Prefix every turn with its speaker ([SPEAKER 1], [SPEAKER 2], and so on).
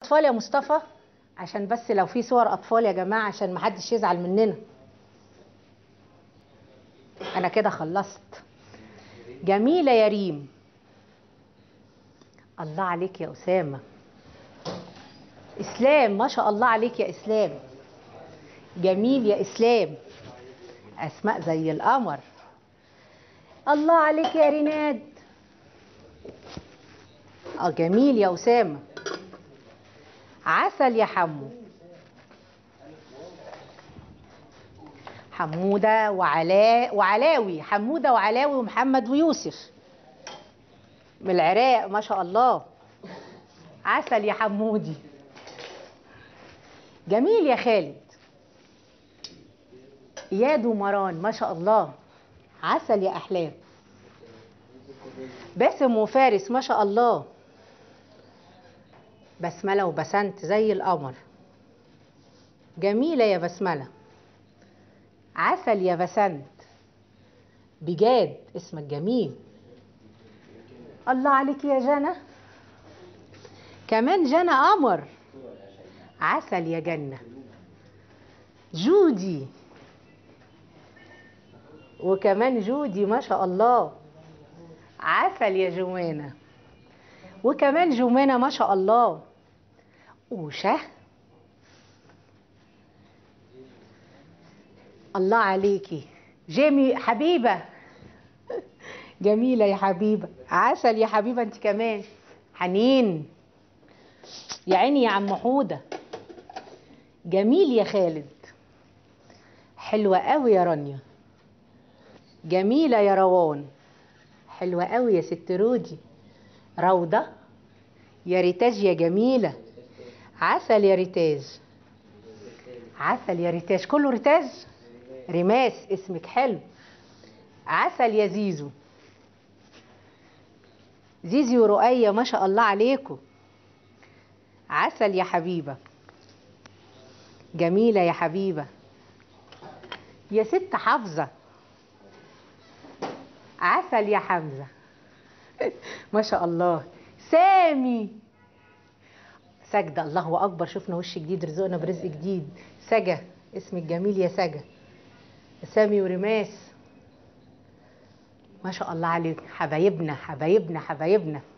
[SPEAKER 1] اطفال يا مصطفى عشان بس لو في صور اطفال يا جماعه عشان محدش يزعل مننا انا كده خلصت جميله يا ريم الله عليك يا اسامه اسلام ما شاء الله عليك يا اسلام جميل يا اسلام اسماء زي القمر الله عليك يا ريناد اه جميل يا اسامه عسل يا حمو حموده وعلاء وعلاوي حموده وعلاوي ومحمد ويوسف من العراق ما شاء الله عسل يا حمودي جميل يا خالد اياد ومران ما شاء الله عسل يا احلام باسم وفارس ما شاء الله بسمله وبسنت زي القمر جميله يا بسمله عسل يا بسنت بجاد اسمك جميل الله عليك يا جنى كمان جنى قمر عسل يا جنة جودي وكمان جودي ما شاء الله عسل يا جمانة وكمان جمانة ما شاء الله وشه الله عليكي جيمي حبيبة جميلة يا حبيبة عسل يا حبيبة انت كمان حنين يا عيني يا عم حودة جميل يا خالد حلوة قوي يا رانيا جميلة يا روان حلوة قوي يا ست رودي روضة يا ريتاج يا جميلة عسل يا ريتاج عسل يا ريتاج كله ريتاج رماس اسمك حلو عسل يا زيزو زيزي ورؤية ما شاء الله عليكم عسل يا حبيبة جميلة يا حبيبة يا ست حافظة عسل يا حمزة ما شاء الله سامي سجدة الله أكبر شفنا وش جديد رزقنا برزق جديد سجا اسمك جميل يا سجا سامي ورماس ما شاء الله عليك حبايبنا حبايبنا حبايبنا